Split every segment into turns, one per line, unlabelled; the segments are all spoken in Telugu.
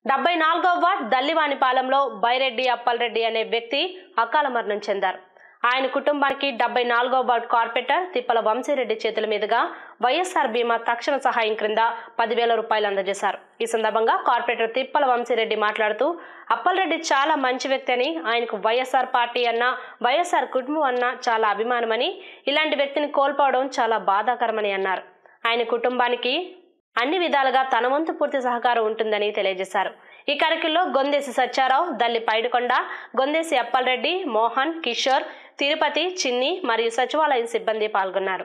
డెబ్బై నాలుగో వార్డ్ దల్లివానిపాలెంలో బైరెడ్డి అప్పలరెడ్డి అనే వ్యక్తి అకాల మరణం చెందారు ఆయన కుటుంబానికి డెబ్బై నాలుగో వార్డ్ కార్పొరేటర్ తిప్పల వంశీరెడ్డి చేతుల మీదుగా వైఎస్ఆర్ బీమా తక్షణ సహాయం క్రింద పదివేల రూపాయలు అందజేశారు ఈ సందర్భంగా కార్పొరేటర్ తిప్పల వంశీరెడ్డి మాట్లాడుతూ అప్పలరెడ్డి చాలా మంచి వ్యక్తి అని ఆయనకు వైఎస్ఆర్ పార్టీ అన్న వైఎస్ఆర్ కుటుంబం అన్న చాలా అభిమానమని ఇలాంటి వ్యక్తిని కోల్పోవడం చాలా బాధాకరమని అన్నారు ఆయన కుటుంబానికి అన్ని విధాలుగా తన వంతు పూర్తి సహకారం ఉంటుందని తెలియజేశారు ఈ కార్యక్రమంలో గొందేసి సత్యారావు దల్లి పైడికొండ గొందేసి అప్పలరెడ్డి మోహన్ కిషోర్ తిరుపతి చిన్ని మరియు సచివాలయం సిబ్బంది పాల్గొన్నారు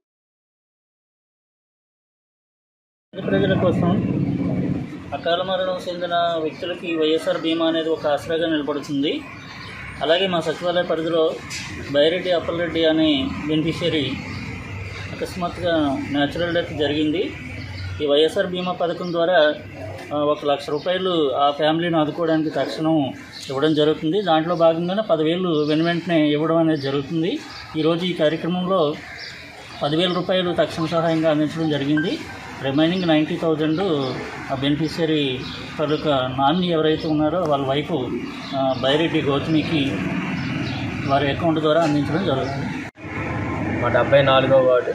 ప్రజల కోసం అకాల మరణం చెందిన వ్యక్తులకి వైఎస్ఆర్ బీమా అనేది ఒక ఆసరాగా నిలబడుతుంది అలాగే మా సచివాలయ పరిధిలో బైరెడ్డి అప్పలరెడ్డి అనే బెనిఫిషియరీ అకస్మాత్తుగా న్యాచురల్ డెత్ జరిగింది ఈ వైఎస్ఆర్ బీమా పథకం ద్వారా ఆ, ఒక లక్ష రూపాయలు ఆ ఫ్యామిలీని ఆదుకోవడానికి తక్షణం ఇవ్వడం జరుగుతుంది దాంట్లో భాగంగానే పదివేలు వెను వెంటనే ఇవ్వడం అనేది జరుగుతుంది ఈరోజు ఈ కార్యక్రమంలో పదివేల రూపాయలు తక్షణ సహాయంగా అందించడం జరిగింది రిమైనింగ్ నైంటీ థౌజండ్ ఆ బెనిఫిషియరీ తాలూకా నామినీ ఎవరైతే ఉన్నారో వాళ్ళ వైపు ఆ, బైరెడ్డి గౌతమికి వారి అకౌంట్ ద్వారా అందించడం జరుగుతుంది
మా డెబ్బై నాలుగో వార్డు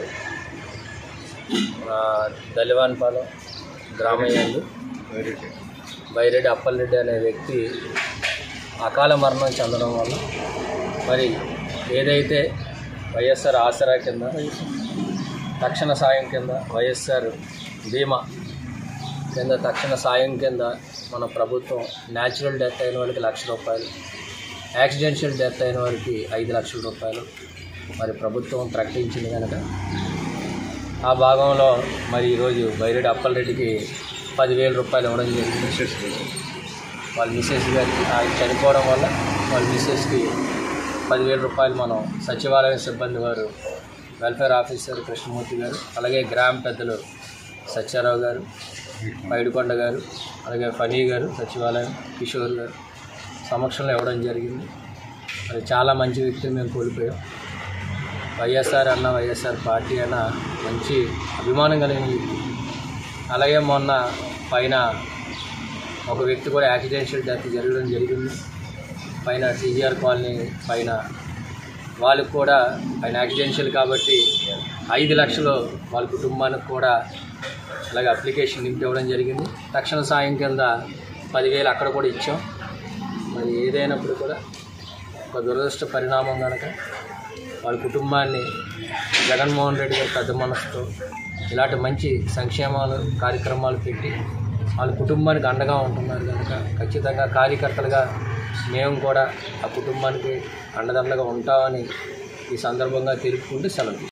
మా దలివాన్పాలెం గ్రామయ్యందు బైరెడ్డి అప్పలరెడ్డి అనే వ్యక్తి అకాల మరణం చెందడం వల్ల మరి ఏదైతే వైఎస్ఆర్ ఆసరా కింద తక్షణ సాయం కింద వైఎస్ఆర్ బీమా కింద తక్షణ సాయం కింద మన ప్రభుత్వం న్యాచురల్ డెత్ అయిన వాళ్ళకి లక్ష రూపాయలు యాక్సిడెన్షియల్ డెత్ అయిన వారికి ఐదు లక్షల రూపాయలు మరి ప్రభుత్వం ప్రకటించింది కనుక ఆ భాగంలో మరి ఈరోజు బైరెడ్డి అప్పలరెడ్డికి పదివేల రూపాయలు ఇవ్వడం జరిగింది వాళ్ళ మిస్సెస్ గారికి ఆయన చనిపోవడం వల్ల వాళ్ళ మిస్సెస్కి పదివేల రూపాయలు మనం సచివాలయం సిబ్బంది వారు వెల్ఫేర్ ఆఫీసర్ కృష్ణమూర్తి గారు అలాగే గ్రామ పెద్దలు సత్యారావు గారు పైడికొండ గారు అలాగే ఫనీ గారు సచివాలయం కిషోర్ గారు సమక్షంలో ఇవ్వడం జరిగింది మరి చాలా మంచి వ్యక్తిని మేము కోల్పోయాం వైఎస్ఆర్ అన్న వైఎస్ఆర్ పార్టీ అన్న మంచి అభిమానం కలిగిన వ్యక్తి అలాగే మొన్న పైన ఒక వ్యక్తి కూడా యాక్సిడెన్షియల్ డెత్ జరగడం జరిగింది పైన టీజీఆర్ కాలనీ పైన వాళ్ళకు కూడా ఆయన యాక్సిడెన్షియల్ కాబట్టి ఐదు లక్షలు వాళ్ళ కుటుంబానికి కూడా అలాగే అప్లికేషన్ నింపి ఇవ్వడం జరిగింది తక్షణ సాయం కింద పదివేలు అక్కడ కూడా ఇచ్చాం మరి ఏదైనప్పుడు కూడా ఒక దురదృష్ట పరిణామం కనుక వాళ్ళ కుటుంబాన్ని జగన్మోహన్ రెడ్డి గారి పెద్ద మనసుతో ఇలాంటి మంచి సంక్షేమాలు కార్యక్రమాలు పెట్టి వాళ్ళ కుటుంబానికి అండగా ఉంటున్నారు కనుక ఖచ్చితంగా కార్యకర్తలుగా మేము కూడా ఆ కుటుంబానికి అండదండగా ఉంటామని ఈ సందర్భంగా తెలుపుకుంటూ సెలవు